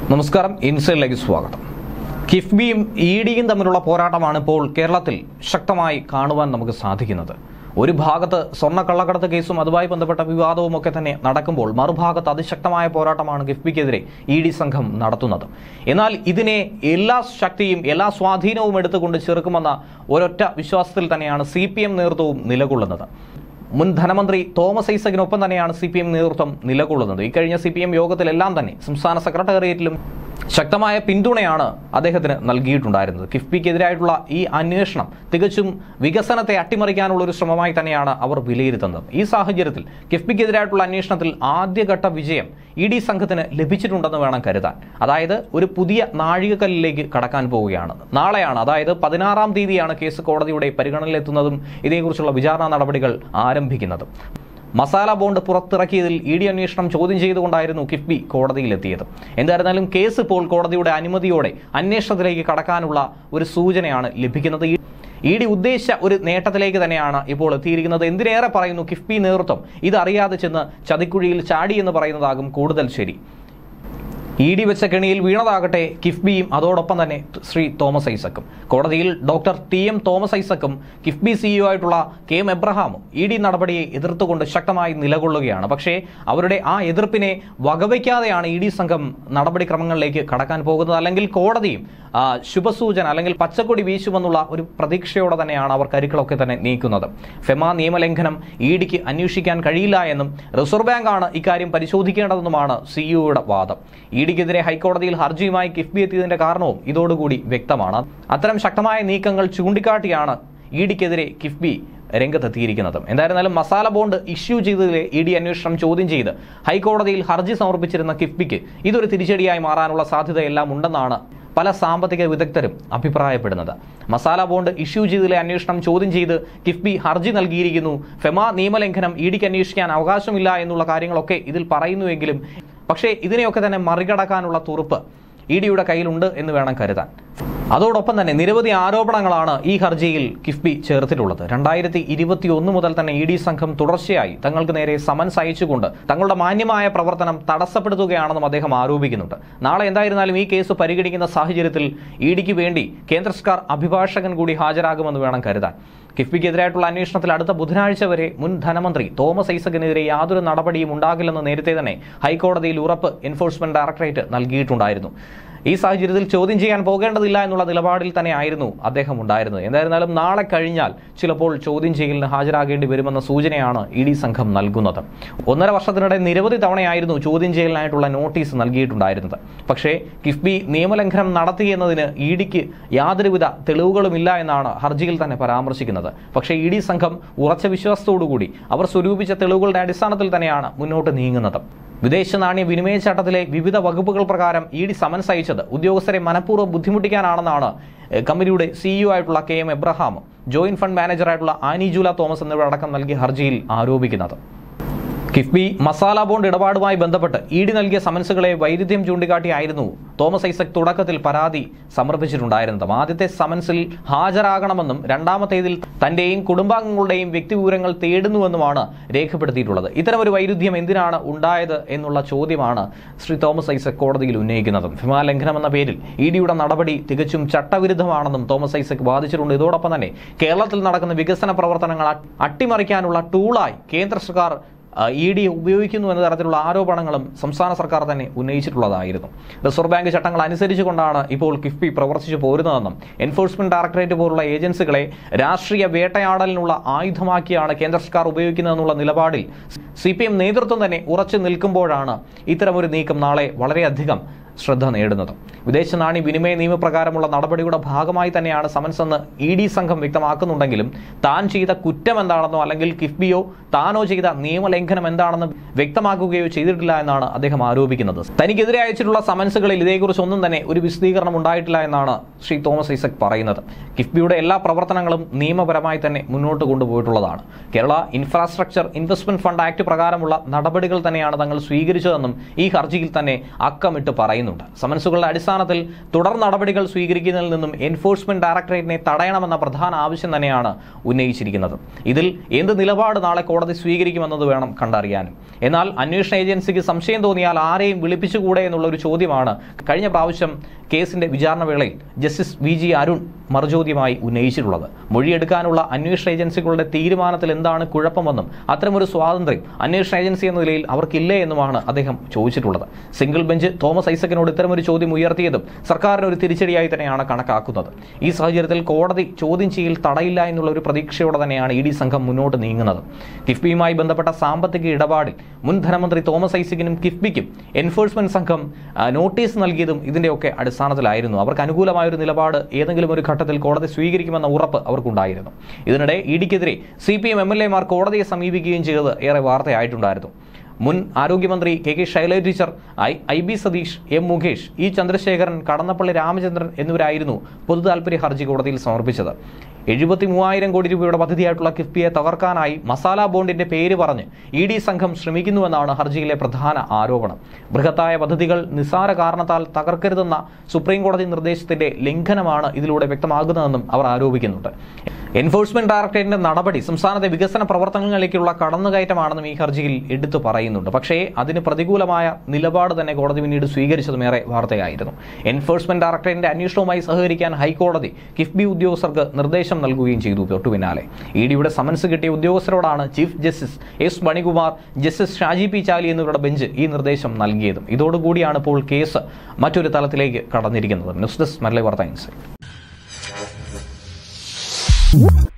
നമസ്കാരം ഇൻസൈഡിലേക്ക് സ്വാഗതം കിഫ്ബിയും ഇ ഡിയും തമ്മിലുള്ള പോരാട്ടമാണ് ഇപ്പോൾ കേരളത്തിൽ ശക്തമായി കാണുവാൻ നമുക്ക് സാധിക്കുന്നത് ഒരു ഭാഗത്ത് സ്വർണ്ണ കള്ളക്കടത്ത് കേസും അതുമായി ബന്ധപ്പെട്ട വിവാദവും ഒക്കെ തന്നെ നടക്കുമ്പോൾ മറുഭാഗത്ത് അതിശക്തമായ പോരാട്ടമാണ് കിഫ്ബിക്കെതിരെ ഇ ഡി സംഘം നടത്തുന്നത് എന്നാൽ ഇതിനെ എല്ലാ ശക്തിയും എല്ലാ സ്വാധീനവും എടുത്തുകൊണ്ട് ചെറുക്കുമെന്ന ഒരൊറ്റ വിശ്വാസത്തിൽ തന്നെയാണ് സി പി എം നേതൃത്വവും നിലകൊള്ളുന്നത് മുൻ ധനമന്ത്രി തോമസ് ഐസകിനൊപ്പം തന്നെയാണ് സി പി എം നേതൃത്വം നിലകൊള്ളുന്നത് ഇക്കഴിഞ്ഞ സി പി എം യോഗത്തിലെല്ലാം തന്നെ സംസ്ഥാന സെക്രട്ടേറിയറ്റിലും ശക്തമായ പിന്തുണയാണ് അദ്ദേഹത്തിന് നൽകിയിട്ടുണ്ടായിരുന്നത് കിഫ്ബിക്കെതിരായിട്ടുള്ള ഈ അന്വേഷണം തികച്ചും വികസനത്തെ അട്ടിമറിക്കാനുള്ള ഒരു ശ്രമമായി തന്നെയാണ് അവർ വിലയിരുത്തുന്നത് ഈ സാഹചര്യത്തിൽ കിഫ്ബിക്കെതിരായിട്ടുള്ള അന്വേഷണത്തിൽ ആദ്യഘട്ട വിജയം ഇ ഡി സംഘത്തിന് ലഭിച്ചിട്ടുണ്ടെന്ന് വേണം കരുതാൻ അതായത് ഒരു പുതിയ നാഴികക്കല്ലിലേക്ക് കടക്കാൻ പോവുകയാണ് നാളെയാണ് അതായത് പതിനാറാം തീയതിയാണ് കേസ് കോടതിയുടെ പരിഗണനയിലെത്തുന്നതും ഇതേക്കുറിച്ചുള്ള വിചാരണ നടപടികൾ ആരംഭിക്കുന്നതും മസാല ബോണ്ട് പുറത്തിറക്കിയതിൽ ഇ ഡി അന്വേഷണം ചോദ്യം ചെയ്തുകൊണ്ടായിരുന്നു കിഫ്ബി കോടതിയിലെത്തിയത് എന്തായിരുന്നാലും കേസ് ഇപ്പോൾ കോടതിയുടെ അനുമതിയോടെ അന്വേഷണത്തിലേക്ക് കടക്കാനുള്ള ഒരു സൂചനയാണ് ലഭിക്കുന്നത് ഇ ഡി ഉദ്ദേശിച്ച ഒരു നേട്ടത്തിലേക്ക് തന്നെയാണ് ഇപ്പോൾ എത്തിയിരിക്കുന്നത് എന്തിനേറെ പറയുന്നു കിഫ്ബി നേതൃത്വം ഇതറിയാതെ ചെന്ന് ചതിക്കുഴിയിൽ ചാടി എന്ന് പറയുന്നതാകും കൂടുതൽ ശരി ഇ ഡി വെച്ച കെണിയിൽ വീണതാകട്ടെ കിഫ്ബിയും അതോടൊപ്പം തന്നെ ശ്രീ തോമസ് ഐസക്കും കോടതിയിൽ ഡോക്ടർ ടി എം തോമസ് ഐസക്കും കിഫ്ബി സിഇഒ ആയിട്ടുള്ള കെ എം എബ്രഹാമും ഇ ഡി നടപടിയെ എതിർത്തുകൊണ്ട് ശക്തമായി നിലകൊള്ളുകയാണ് പക്ഷേ അവരുടെ ആ എതിർപ്പിനെ വകവയ്ക്കാതെയാണ് ഇ ഡി സംഘം നടപടിക്രമങ്ങളിലേക്ക് കടക്കാൻ പോകുന്നത് അല്ലെങ്കിൽ കോടതിയും ആ, ശുഭസൂചന അല്ലെങ്കിൽ പച്ചക്കൊടി വീശുമെന്നുള്ള ഒരു പ്രതീക്ഷയോടെ തന്നെയാണ് അവർ കരുക്കളൊക്കെ തന്നെ നീക്കുന്നത് ഫെമ നിയമലംഘനം ഇ ഡിക്ക് അന്വേഷിക്കാൻ കഴിയില്ല എന്നും റിസർവ് ബാങ്കാണ് ഇക്കാര്യം പരിശോധിക്കേണ്ടതെന്നുമാണ് സിഇഒയുടെ വാദം ഇ ഡിക്കെതിരെ ഹൈക്കോടതിയിൽ ഹർജിയുമായി കിഫ്ബി എത്തിയതിന്റെ കാരണവും ഇതോടുകൂടി വ്യക്തമാണ് അത്തരം ശക്തമായ നീക്കങ്ങൾ ചൂണ്ടിക്കാട്ടിയാണ് ഇ ഡിക്കെതിരെ കിഫ്ബി രംഗത്തെത്തിയിരിക്കുന്നത് എന്തായിരുന്നാലും മസാല ബോണ്ട് ഇഷ്യൂ ചെയ്തതിലെ ഇ ഡി അന്വേഷണം ചോദ്യം ചെയ്ത് ഹൈക്കോടതിയിൽ ഹർജി സമർപ്പിച്ചിരുന്ന കിഫ്ബിക്ക് ഇതൊരു തിരിച്ചടിയായി മാറാനുള്ള സാധ്യതയെല്ലാം ഉണ്ടെന്നാണ് പല സാമ്പത്തിക വിദഗ്ധരും അഭിപ്രായപ്പെടുന്നത് മസാല ബോണ്ട് ഇഷ്യൂ ചെയ്തതിലെ അന്വേഷണം ചോദ്യം ചെയ്ത് കിഫ്ബി ഹർജി നൽകിയിരിക്കുന്നു ഫെമ നിയമലംഘനം ഇ ഡിക്ക് അന്വേഷിക്കാൻ അവകാശമില്ല എന്നുള്ള കാര്യങ്ങളൊക്കെ ഇതിൽ പറയുന്നുവെങ്കിലും പക്ഷേ ഇതിനെയൊക്കെ തന്നെ മറികടക്കാനുള്ള തുറുപ്പ് ഇ ഡിയുടെ കയ്യിലുണ്ട് എന്ന് വേണം കരുതാൻ അതോടൊപ്പം തന്നെ നിരവധി ആരോപണങ്ങളാണ് ഈ ഹർജിയിൽ കിഫ്ബി ചേർത്തിട്ടുള്ളത് രണ്ടായിരത്തി ഇരുപത്തി ഒന്ന് മുതൽ തന്നെ ഇ ഡി സംഘം തുടർച്ചയായി തങ്ങൾക്ക് നേരെ സമൻസ് അയച്ചുകൊണ്ട് തങ്ങളുടെ മാന്യമായ പ്രവർത്തനം തടസ്സപ്പെടുത്തുകയാണെന്നും അദ്ദേഹം ആരോപിക്കുന്നുണ്ട് നാളെ എന്തായിരുന്നാലും ഈ കേസ് പരിഗണിക്കുന്ന സാഹചര്യത്തിൽ ഇ ഡിക്ക് വേണ്ടി കേന്ദ്ര സർക്കാർ അഭിഭാഷകൻ കൂടി ഹാജരാകുമെന്ന് വേണം കരുതാൻ കിഫ്ബിക്കെതിരായിട്ടുള്ള അന്വേഷണത്തിൽ അടുത്ത ബുധനാഴ്ച വരെ മുൻ ധനമന്ത്രി തോമസ് ഐസക്കിനെതിരെ യാതൊരു നടപടിയും ഉണ്ടാകില്ലെന്ന് നേരത്തെ തന്നെ ഹൈക്കോടതിയിൽ ഉറപ്പ് എൻഫോഴ്സ്മെന്റ് ഡയറക്ടറേറ്റ് നൽകിയിട്ടുണ്ടായിരുന്നു ഈ സാഹചര്യത്തിൽ ചോദ്യം ചെയ്യാൻ പോകേണ്ടതില്ല എന്നുള്ള നിലപാടിൽ തന്നെ ആയിരുന്നു അദ്ദേഹം ഉണ്ടായിരുന്നത് എന്തായിരുന്നാലും നാളെ കഴിഞ്ഞാൽ ചിലപ്പോൾ ചോദ്യം ചെയ്യലിന് ഹാജരാകേണ്ടി വരുമെന്ന സൂചനയാണ് ഇ ഡി സംഘം നൽകുന്നത് ഒന്നര വർഷത്തിനിടെ നിരവധി തവണയായിരുന്നു ചോദ്യം ചെയ്യലിനായിട്ടുള്ള നോട്ടീസ് നൽകിയിട്ടുണ്ടായിരുന്നത് പക്ഷേ കിഫ്ബി നിയമലംഘനം നടത്തിയെന്നതിന് ഇ ഡിക്ക് യാതൊരുവിധ തെളിവുകളുമില്ല എന്നാണ് ഹർജിയിൽ തന്നെ പരാമർശിക്കുന്നത് പക്ഷേ ഇ ഡി സംഘം ഉറച്ച വിശ്വാസത്തോടുകൂടി അവർ സ്വരൂപിച്ച തെളിവുകളുടെ അടിസ്ഥാനത്തിൽ തന്നെയാണ് മുന്നോട്ട് നീങ്ങുന്നത് വിദേശ നാണ്യ വിനിമയ ചട്ടത്തിലെ വിവിധ വകുപ്പുകൾ പ്രകാരം ഇ ഡി സമൻസ് അയച്ചത് ഉദ്യോഗസ്ഥരെ മനഃപൂർവ്വം ബുദ്ധിമുട്ടിക്കാനാണെന്നാണ് ഏഹ്, കമ്പനിയുടെ സിഇഒ ആയിട്ടുള്ള K M Abraham joint fund മാനേജറായിട്ടുള്ള ആനി ജൂല തോമസ് എന്നിവരടക്കം നൽകിയ ഹർജിയിൽ ആരോപിക്കുന്നത് കിഫ്ബി മസാല ബോണ്ട് ഇടപാടുമായി ബന്ധപ്പെട്ട് ഇ ഡി നൽകിയ സമൻസുകളെ വൈരുദ്ധ്യം ചൂണ്ടിക്കാട്ടിയായിരുന്നു തോമസ് ഐസക് തുടക്കത്തിൽ പരാതി സമർപ്പിച്ചിട്ടുണ്ടായിരുന്നത് ആദ്യത്തെ സമൻസിൽ ഹാജരാകണമെന്നും രണ്ടാമത്തേതിൽ തന്റെയും കുടുംബാംഗങ്ങളുടെയും വ്യക്തിവിവരങ്ങൾ തേടുന്നുവെന്നുമാണ് രേഖപ്പെടുത്തിയിട്ടുള്ളത് ഇത്തരമൊരു വൈരുദ്ധ്യം എന്തിനാണ് ഉണ്ടായത് എന്നുള്ള ചോദ്യമാണ് ശ്രീ തോമസ് ഐസക് കോടതിയിൽ ഉന്നയിക്കുന്നതും ഹിമാ ലംഘനം എന്ന പേരിൽ ഇ ഡിയുടെ നടപടി തികച്ചും ചട്ടവിരുദ്ധമാണെന്നും തോമസ് ഐസക് വാദിച്ചിട്ടുണ്ട് ഇതോടൊപ്പം തന്നെ കേരളത്തിൽ നടക്കുന്ന വികസന പ്രവർത്തനങ്ങൾ അ- അട്ടിമറിക്കാനുള്ള ടൂളായി കേന്ദ്ര സർക്കാർ ഇ ഡി ഉപയോഗിക്കുന്നു എന്ന തരത്തിലുള്ള ആരോപണങ്ങളും സംസ്ഥാന സർക്കാർ തന്നെ ഉന്നയിച്ചിട്ടുള്ളതായിരുന്നു റിസർവ് ബാങ്ക് ചട്ടങ്ങൾ അനുസരിച്ചുകൊണ്ടാണ് ഇപ്പോൾ കിഫ്ബി പ്രവർത്തിച്ചു പോരുന്നതെന്നും എൻഫോഴ്സ്മെന്റ് ഡയറക്ടറേറ്റ് പോലുള്ള ഏജൻസികളെ രാഷ്ട്രീയ വേട്ടയാടലിനുള്ള ആയുധമാക്കിയാണ് കേന്ദ്ര സർക്കാർ ഉപയോഗിക്കുന്നതെന്നുള്ള നിലപാടിൽ സി പി എം നേതൃത്വം തന്നെ ഉറച്ചു നിൽക്കുമ്പോഴാണ് ഇത്തരമൊരു നീക്കം നാളെ വളരെയധികം ശ്രദ്ധ നേടുന്നത് വിദേശ നാണ്യ വിനിമയ നിയമപ്രകാരമുള്ള നടപടിയുടെ ഭാഗമായി തന്നെയാണ് സമൻസ് എന്ന് ഇ ഡി സംഘം വ്യക്തമാക്കുന്നുണ്ടെങ്കിലും താൻ ചെയ്ത കുറ്റം എന്താണെന്നോ അല്ലെങ്കിൽ കിഫ്ബിയോ താനോ ചെയ്ത നിയമലംഘനം എന്താണെന്ന് വ്യക്തമാക്കുകയോ ചെയ്തിട്ടില്ല എന്നാണ് അദ്ദേഹം ആരോപിക്കുന്നത് തനിക്കെതിരെ അയച്ചിട്ടുള്ള സമൻസുകളിൽ ഇതേക്കുറിച്ച് ഒന്നും തന്നെ ഒരു വിശദീകരണം ഉണ്ടായിട്ടില്ല എന്നാണ് ശ്രീ തോമസ് ഐസക് പറയുന്നത് കിഫ്ബിയുടെ എല്ലാ പ്രവർത്തനങ്ങളും നിയമപരമായി തന്നെ മുന്നോട്ട് കൊണ്ടുപോയിട്ടുള്ളതാണ് Kerala infrastructure investment fund act പ്രകാരമുള്ള നടപടികൾ തന്നെയാണ് തങ്ങൾ സ്വീകരിച്ചതെന്നും ഈ ഹർജിയിൽ തന്നെ അക്കമിട്ട് പറയുന്നുണ്ട് പറയുന്നുണ്ട് സമൻസുകളുടെ അടിസ്ഥാനത്തിൽ തുടർ നടപടികൾ സ്വീകരിക്കുന്നതിൽ നിന്നും എൻഫോഴ്സ്മെന്റ് ഡയറക്ടറേറ്റിനെ തടയണമെന്ന പ്രധാന ആവശ്യം തന്നെയാണ് ഉന്നയിച്ചിരിക്കുന്നത് ഇതിൽ എന്ത് നിലപാട് നാളെ കോടതി സ്വീകരിക്കുമെന്നത് വേണം കണ്ടറിയാനും എന്നാൽ അന്വേഷണ ഏജൻസിക്ക് സംശയം തോന്നിയാൽ ആരെയും വിളിപ്പിച്ചുകൂടെ എന്നുള്ള ഒരു ചോദ്യമാണ് കഴിഞ്ഞ പ്രാവശ്യം കേസിന്റെ വിചാരണ വേളയിൽ ജസ്റ്റിസ് വി ജി അരുൺ മറുചോദ്യമായി ഉന്നയിച്ചിട്ടുള്ളത് മൊഴിയെടുക്കാനുള്ള അന്വേഷണ ഏജൻസികളുടെ തീരുമാനത്തിൽ എന്താണ് കുഴപ്പമെന്നും അത്തരമൊരു സ്വാതന്ത്ര്യം അന്വേഷണ ഏജൻസി എന്ന നിലയിൽ അവർക്കില്ലേ എന്നുമാണ് അദ്ദേഹം ചോദിച്ചിട്ടുള്ളത് സിംഗിൾ ബെഞ്ച് തോമസ് ഐസക്കിനോട് ഇത്തരമൊരു ചോദ്യം ഉയർത്തിയതും സർക്കാരിന് ഒരു തിരിച്ചടിയായി തന്നെയാണ് കണക്കാക്കുന്നത് ഈ സാഹചര്യത്തിൽ കോടതി ചോദ്യം ചെയ്യൽ തടയില്ല എന്നുള്ള ഒരു പ്രതീക്ഷയോടെ തന്നെയാണ് ഇ ഡി സംഘം മുന്നോട്ട് നീങ്ങുന്നത് കിഫ്ബിയുമായി ബന്ധപ്പെട്ട സാമ്പത്തിക ഇടപാടിൽ മുൻ ധനമന്ത്രി തോമസ് ഐസക്കിനും കിഫ്ബിക്കും എൻഫോഴ്സ്മെന്റ് സംഘം ആ, നോട്ടീസ് നൽകിയതും ഇതിന്റെയൊക്കെ അടിസ്ഥാനത്തിലായിരുന്നു അവർക്ക് അനുകൂലമായ ഒരു നിലപാട് ഏതെങ്കിലും ഒരു ഘട്ടത്തിൽ കോടതി സ്വീകരിക്കുമെന്ന ഉറപ്പ് അവർക്കുണ്ടായിരുന്നു ഇതിനിടെ ഇ ഡിക്കെതിരെ C P M M L എമാർ കോടതിയെ സമീപിക്കുകയും ചെയ്തത് ഏറെ വാർത്തയായിട്ടുണ്ടായിരുന്നു മുൻ ആരോഗ്യമന്ത്രി K K Shailaja teacher I I B Satish M Mukesh E Chandrasekharan Kadannappally Ramachandran എന്നിവരായിരുന്നു പൊതു താൽപര്യ ഹർജി കോടതിയിൽ സമർപ്പിച്ചത് എഴുപത്തി മൂവായിരം കോടി രൂപയുടെ പദ്ധതിയായിട്ടുള്ള കിഫ്ബിയെ തകർക്കാനായി മസാല ബോണ്ടിന്റെ പേര് പറഞ്ഞ് ഇ ഡി സംഘം ശ്രമിക്കുന്നുവെന്നാണ് ഹർജിയിലെ പ്രധാന ആരോപണം ബൃഹത്തായ പദ്ധതികൾ നിസ്സാര കാരണത്താൽ തകർക്കരുതെന്ന സുപ്രീം കോടതി നിർദ്ദേശത്തിന്റെ ലംഘനമാണ് ഇതിലൂടെ വ്യക്തമാകുന്നതെന്നും അവർ ആരോപിക്കുന്നുണ്ട് എൻഫോഴ്സ്മെന്റ് ഡയറക്ടറേറ്റിന്റെ നടപടി സംസ്ഥാനത്തെ വികസന പ്രവർത്തനങ്ങളിലേക്കുള്ള കടന്നുകയറ്റമാണെന്നും ഈ ഹർജിയിൽ എടുത്തു പറയുന്നുണ്ട് പക്ഷേ അതിന് പ്രതികൂലമായ നിലപാട് തന്നെ കോടതി പിന്നീട് സ്വീകരിച്ചതും ഏറെ വാർത്തയായിരുന്നു എൻഫോഴ്സ്മെന്റ് ഡയറക്ടറേറ്റിന്റെ അന്വേഷണവുമായി സഹകരിക്കാൻ ഹൈക്കോടതി കിഫ്ബി ഉദ്യോഗസ്ഥർക്ക് നിർദ്ദേശം നൽകുകയും ചെയ്തു തൊട്ടു പിന്നാലെ ഇ ഡിയുടെ സമൻസ് കിട്ടിയ ഉദ്യോഗസ്ഥരോടാണ് chief justice S Manikumar justice Shaji P Chaly എന്നിവരുടെ ബെഞ്ച് ഈ നിർദ്ദേശം നൽകിയതും ഇതോടുകൂടിയാണ് ഇപ്പോൾ കേസ് മറ്റൊരു തലത്തിലേക്ക് കടന്നിരിക്കുന്നത് ന്യൂസ് ഡെസ്ക് മരളി വാർത്ത ഇൻസൈറ്റ്